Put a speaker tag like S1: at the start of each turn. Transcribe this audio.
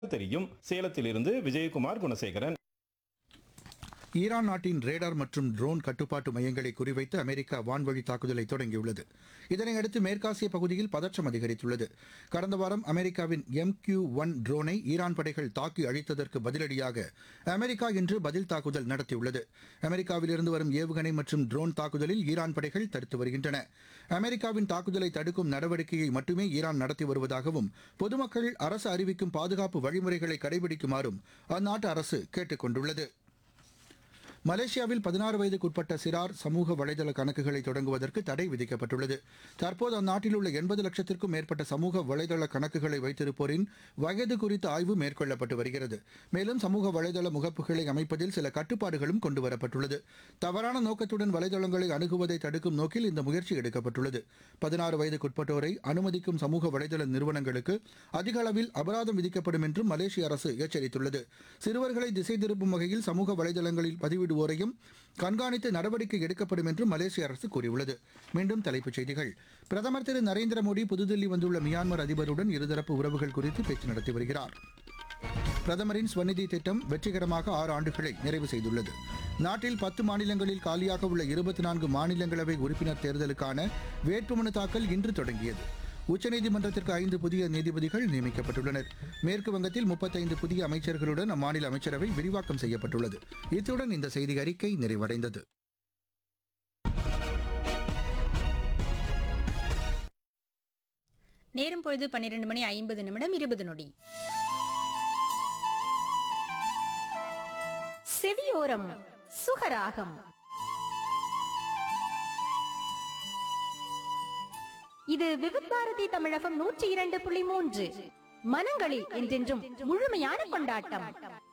S1: தெரியும் சேலத்திலிருந்து விஜயகுமார் குணசேகரன்
S2: ஈரான் நாட்டின் ரேடார் மற்றும் ட்ரோன் கட்டுப்பாட்டு மையங்களை குறிவைத்து அமெரிக்கா வான்வழி தாக்குதலை தொடங்கியுள்ளது இதனையடுத்து மேற்காசிய பகுதியில் பதற்றம் அதிகரித்துள்ளது கடந்த வாரம் அமெரிக்காவின் எம் கியூ ஒன் ட்ரோனை ஈரான் படைகள் தாக்கி அழித்ததற்கு பதிலடியாக அமெரிக்கா இன்று பதில் தாக்குதல் நடத்தியுள்ளது அமெரிக்காவிலிருந்து வரும் ஏவுகணை மற்றும் ட்ரோன் தாக்குதலில் ஈரான் படைகள் தடுத்து வருகின்றன அமெரிக்காவின் தாக்குதலை தடுக்கும் நடவடிக்கையை மட்டுமே ஈரான் நடத்தி வருவதாகவும் பொதுமக்கள் அரசு அறிவிக்கும் பாதுகாப்பு வழிமுறைகளை கடைபிடிக்குமாறும் அந்நாட்டு அரசு கேட்டுக் கொண்டுள்ளது மலேசியாவில் பதினாறு வயதுக்குட்பட்ட சிறார் சமூக வலைதள கணக்குகளை தொடங்குவதற்கு தடை விதிக்கப்பட்டுள்ளது தற்போது அந்நாட்டில் உள்ள எண்பது லட்சத்திற்கும் மேற்பட்ட சமூக வலைதள கணக்குகளை வைத்திருப்போரின் வயது குறித்த ஆய்வு மேற்கொள்ளப்பட்டு வருகிறது மேலும் சமூக வலைதள முகப்புகளை அமைப்பதில் சில கட்டுப்பாடுகளும் கொண்டுவரப்பட்டுள்ளது தவறான நோக்கத்துடன் வலைதளங்களை அணுகுவதை தடுக்கும் நோக்கில் இந்த முயற்சி எடுக்கப்பட்டுள்ளது பதினாறு வயதுக்குட்பட்டோரை அனுமதிக்கும் சமூக வலைதள நிறுவனங்களுக்கு அதிக அளவில் அபராதம் விதிக்கப்படும் என்றும் மலேசிய அரசு எச்சரித்துள்ளது சிறுவர்களை திசை திருப்பும் வகையில் சமூக வலைதளங்களில் பதிவிடுவோரையும் கண்காணித்து நடவடிக்கை எடுக்கப்படும் என்றும் மலேசிய அரசு கூறியுள்ளது மீண்டும் தலைப்புச் செய்திகள் பிரதமர் திரு நரேந்திர மோடி புதுதில்லி வந்துள்ள மியான்மர் அதிபருடன் இருதரப்பு உறவுகள் குறித்து பேச்சு நடத்தி வருகிறார் பிரதமரின் ஸ்வநிதி திட்டம் வெற்றிகரமாக ஆறு ஆண்டுகளை நிறைவு செய்துள்ளது நாட்டில் பத்து மாநிலங்களில் காலியாக உள்ள இருபத்தி நான்கு மாநிலங்களவை உறுப்பினர் தேர்தலுக்கான வேட்புமனு தாக்கல் இன்று தொடங்கியது உச்சநீதிமன்றத்திற்கு ஐந்து புதிய நீதிபதிகள் நியமிக்கப்பட்டுள்ளனர் மேற்கு வங்கத்தில் முப்பத்தைந்து புதிய அமைச்சர்களுடன் அம்மாநில அமைச்சரவை விரிவாக்கம் செய்யப்பட்டுள்ளது இத்துடன் இந்த செய்தி அறிக்கை நிறைவடைந்தது
S3: நேரம் பொழுது பன்னிரண்டு மணி ஐம்பது நிமிடம் இருபது நொடி
S4: செவியோரம் சுகராகம் இது விவிபாரதி தமிழகம் நூற்றி இரண்டு புள்ளி மூன்று மனங்களில் என்றென்றும் முழுமையான கொண்டாட்டம்